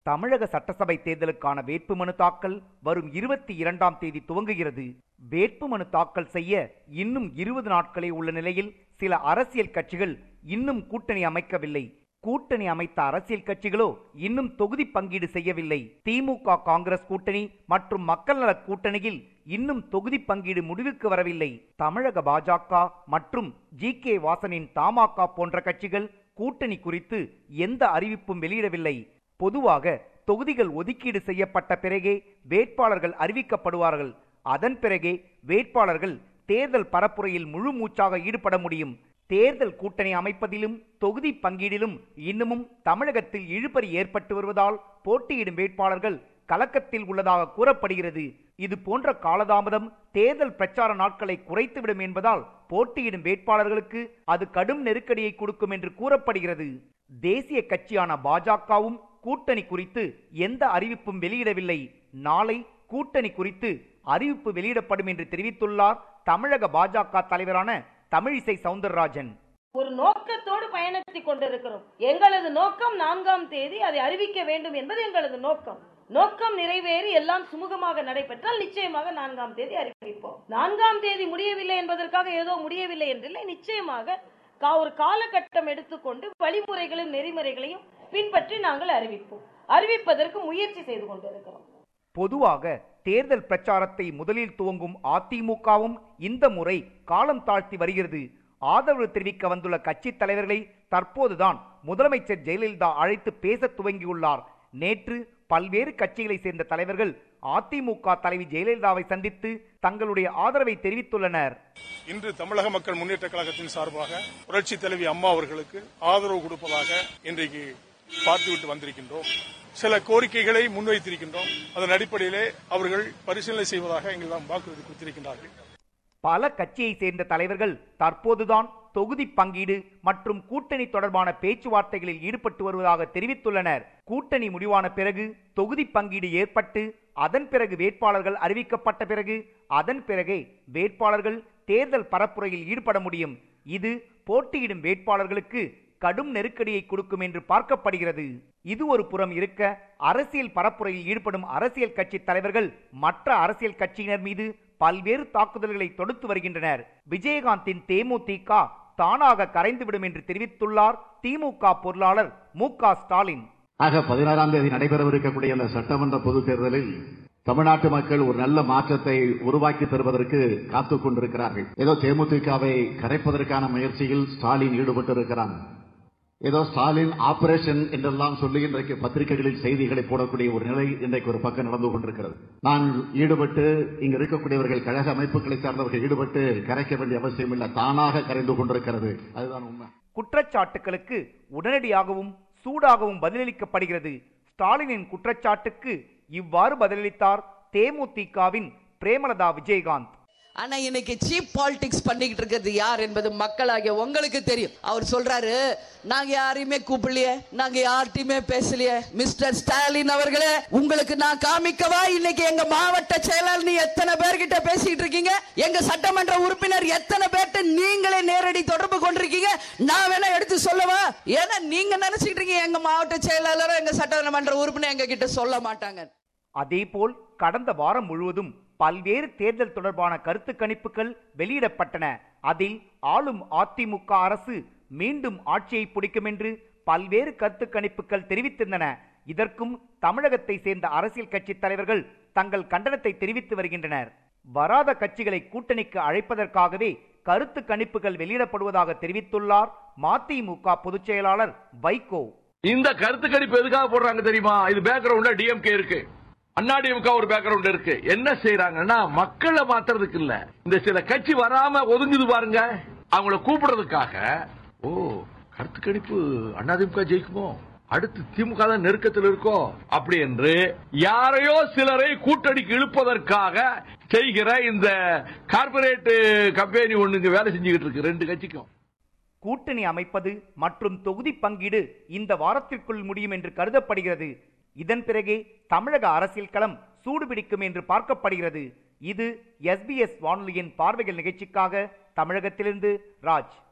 தமிழக சட்டசபை தேர்தலுக்கான வேட்புமனு தாக்கல் வரும் இருபத்தி இரண்டாம் தேதி துவங்குகிறது வேட்புமனு தாக்கல் செய்ய இன்னும் இருபது நாட்களே உள்ள நிலையில் சில அரசியல் கட்சிகள் இன்னும் கூட்டணி அமைக்கவில்லை கூட்டணி அமைத்த அரசியல் கட்சிகளோ இன்னும் தொகுதி பங்கீடு செய்யவில்லை திமுக காங்கிரஸ் கூட்டணி மற்றும் மக்கள் நல கூட்டணியில் இன்னும் தொகுதி பங்கீடு முடிவுக்கு வரவில்லை தமிழக பாஜக மற்றும் ஜி கே வாசனின் தமாக போன்ற கட்சிகள் கூட்டணி குறித்து எந்த அறிவிப்பும் வெளியிடவில்லை பொதுவாக தொகுதிகள் ஒதுக்கீடு செய்யப்பட்ட பிறகே வேட்பாளர்கள் அறிவிக்கப்படுவார்கள் அதன் பிறகே வேட்பாளர்கள் தேர்தல் பரப்புரையில் முழு மூச்சாக ஈடுபட முடியும் தேர்தல் கூட்டணி அமைப்பதிலும் தொகுதி பங்கீடிலும் இன்னமும் தமிழகத்தில் இழுபறி ஏற்பட்டு வருவதால் போட்டியிடும் வேட்பாளர்கள் கலக்கத்தில் உள்ளதாக கூறப்படுகிறது இது போன்ற காலதாமதம் தேர்தல் பிரச்சார நாட்களை குறைத்துவிடும் என்பதால் போட்டியிடும் வேட்பாளர்களுக்கு அது கடும் நெருக்கடியை கொடுக்கும் என்று கூறப்படுகிறது தேசிய கட்சியான பாஜகவும் கூட்டணி குறித்து எந்த அறிவிப்பும் வெளியிடவில்லை நாளை கூட்டணி குறித்து அறிவிப்பு வெளியிடப்படும் என்று தெரிவித்துள்ளார் தமிழக பாஜக தலைவரான தமிழிசை சவுந்தரராஜன் ஒரு நோக்கத்தோடு பயணித்துக் கொண்டிருக்கிறோம் எங்களது நோக்கம் நான்காம் தேதி அதை அறிவிக்க வேண்டும் என்பது எங்களது நோக்கம் நோக்கம் நிறைவேறி எல்லாம் சுமூகமாக நடைபெற்றால் நிச்சயமாக நான்காம் தேதி அறிவிப்போம் நான்காம் தேதி முடியவில்லை என்பதற்காக ஏதோ முடியவில்லை என்றில்லை நிச்சயமாக கா- ஒரு காலகட்டம் எடுத்துக்கொண்டு வழிமுறைகளையும் நெறிமுறைகளையும் பின்பற்றி நாங்கள் அறிவிப்போம் அறிவிப்பதற்கு முயற்சி செய்து கொண்டிருக்கிறோம் பொதுவாக தேர்தல் பிரச்சாரத்தை முதலில் துவங்கும் அதிமுகவும் இந்த முறை காலம் தாழ்த்தி வருகிறது ஆதரவு தெரிவிக்க வந்துள்ள கட்சித் தலைவர்களை தற்போதுதான் முதலமைச்சர் ஜெயலலிதா அழைத்து பேச துவங்கியுள்ளார் நேற்று பல்வேறு கட்சிகளை சேர்ந்த தலைவர்கள் அதிமுக தலைவி ஜெயலலிதாவை சந்தித்து தங்களுடைய ஆதரவை தெரிவித்துள்ளனர் இன்று தமிழக மக்கள் முன்னேற்ற கழகத்தின் சார்பாக புரட்சி தலைவி அம்மா அவர்களுக்கு ஆதரவு கொடுப்பதாக இன்றைக்கு பார்த்துவிட்டு வந்திருக்கின்றோம் சில கோரிக்கைகளை முன்வைத்திருக்கின்றோம் அதன் அடிப்படையிலே அவர்கள் பரிசீலனை செய்வதாக எங்களிடம் வாக்குறுதி கொடுத்திருக்கின்றார்கள் பல கட்சியை சேர்ந்த தலைவர்கள் தற்போதுதான் தொகுதி பங்கீடு மற்றும் கூட்டணி தொடர்பான பேச்சுவார்த்தைகளில் ஈடுபட்டு வருவதாக தெரிவித்துள்ளனர் கூட்டணி முடிவான பிறகு தொகுதி பங்கீடு ஏற்பட்டு அதன் பிறகு வேட்பாளர்கள் அறிவிக்கப்பட்ட பிறகு அதன் பிறகே வேட்பாளர்கள் தேர்தல் பரப்புரையில் ஈடுபட முடியும் இது போட்டியிடும் வேட்பாளர்களுக்கு கடும் நெருக்கடியை கொடுக்கும் என்று பார்க்கப்படுகிறது இது ஒரு புறம் இருக்க அரசியல் பரப்புரையில் ஈடுபடும் அரசியல் கட்சி தலைவர்கள் மற்ற அரசியல் கட்சியினர் மீது பல்வேறு தாக்குதல்களை தொடுத்து வருகின்றனர் விஜயகாந்தின் தேமுதிக தானாக கரைந்துவிடும் என்று தெரிவித்துள்ளார் திமுக பொருளாளர் மு க ஸ்டாலின் ஆக பதினாறாம் தேதி நடைபெறவிருக்கக்கூடிய அந்த சட்டமன்ற பொதுத் தேர்தலில் தமிழ்நாட்டு மக்கள் ஒரு நல்ல மாற்றத்தை உருவாக்கி தருவதற்கு காத்துக் கொண்டிருக்கிறார்கள் ஏதோ தேமுதிகவை கரைப்பதற்கான முயற்சியில் ஸ்டாலின் ஈடுபட்டிருக்கிறார் ஏதோ ஸ்டாலின் ஆபரேஷன் என்றெல்லாம் சொல்லி இன்றைக்கு பத்திரிகைகளில் செய்திகளை போடக்கூடிய ஒரு நிலை இன்றைக்கு ஒரு பக்கம் நடந்து கொண்டிருக்கிறது நான் ஈடுபட்டு இங்க இருக்கக்கூடியவர்கள் கழக அமைப்புகளை சார்ந்தவர்கள் ஈடுபட்டு கரைக்க வேண்டிய அவசியம் இல்லை தானாக கரைந்து கொண்டிருக்கிறது அதுதான் உண்மை குற்றச்சாட்டுகளுக்கு உடனடியாகவும் சூடாகவும் பதிலளிக்கப்படுகிறது ஸ்டாலினின் குற்றச்சாட்டுக்கு இவ்வாறு பதிலளித்தார் தேமுதிகவின் பிரேமலதா விஜயகாந்த் ஆனா இன்னைக்கு சீப் பாலிடிக்ஸ் பண்ணிக்கிட்டு இருக்கிறது யார் என்பது மக்களாகிய உங்களுக்கு தெரியும் அவர் சொல்றாரு நாங்க யாரையுமே கூப்பிடலையே நாங்க யார்கிட்டயுமே பேசலையே மிஸ்டர் ஸ்டாலின் அவர்களே உங்களுக்கு நான் காமிக்கவா இன்னைக்கு எங்க மாவட்ட செயலாளர் நீ எத்தனை பேர்கிட்ட பேசிட்டு இருக்கீங்க எங்க சட்டமன்ற உறுப்பினர் எத்தனை பேர்ட்ட நீங்களே நேரடி தொடர்பு கொண்டிருக்கீங்க நான் வேணா எடுத்து சொல்லவா ஏன்னா நீங்க நினைச்சிட்டு இருக்கீங்க எங்க மாவட்ட செயலாளர் எங்க சட்டமன்ற உறுப்பினர் எங்க கிட்ட சொல்ல மாட்டாங்க அதேபோல் கடந்த வாரம் முழுவதும் பல்வேறு தேர்தல் தொடர்பான கருத்து கணிப்புகள் வெளியிடப்பட்டன அதில் ஆளும் அதிமுக அரசு மீண்டும் ஆட்சியை பிடிக்கும் என்று பல்வேறு கருத்து கணிப்புகள் தெரிவித்திருந்தன இதற்கும் தமிழகத்தை சேர்ந்த அரசியல் கட்சி தலைவர்கள் தங்கள் கண்டனத்தை தெரிவித்து வருகின்றனர் வராத கட்சிகளை கூட்டணிக்கு அழைப்பதற்காகவே கருத்து கணிப்புகள் வெளியிடப்படுவதாக தெரிவித்துள்ளார் மதிமுக பொதுச் செயலாளர் வைகோ இந்த கருத்து கணிப்பு எதுக்காக போடுறாங்க தெரியுமா இது பேக்ரவுண்ட்ல டிஎம்கே இருக்கு அண்ணா டிஎம்கே ஒரு பேக்ரவுண்ட் இருக்கு என்ன செய்யறாங்கன்னா மக்களை மாத்துறதுக்கு இல்ல இந்த சில கட்சி வராம ஒதுங்குது பாருங்க அவங்கள கூப்பிடுறதுக்காக ஓ கருத்து கணிப்பு அதிமுக ஜெயிக்குமோ அடுத்து திமுக தான் நெருக்கத்தில் இருக்கோ அப்படி என்று யாரையோ சிலரை கூட்டணிக்கு இழுப்பதற்காக செய்கிற இந்த கார்பரேட் கம்பெனி ஒண்ணுங்க வேலை செஞ்சுக்கிட்டு இருக்கு ரெண்டு கட்சிக்கும் கூட்டணி அமைப்பது மற்றும் தொகுதி பங்கீடு இந்த வாரத்திற்குள் முடியும் என்று கருதப்படுகிறது இதன் பிறகே தமிழக அரசியல் களம் சூடுபிடிக்கும் என்று பார்க்கப்படுகிறது இது எஸ்பிஎஸ் வானொலியின் பார்வைகள் நிகழ்ச்சிக்காக தமிழகத்திலிருந்து ராஜ்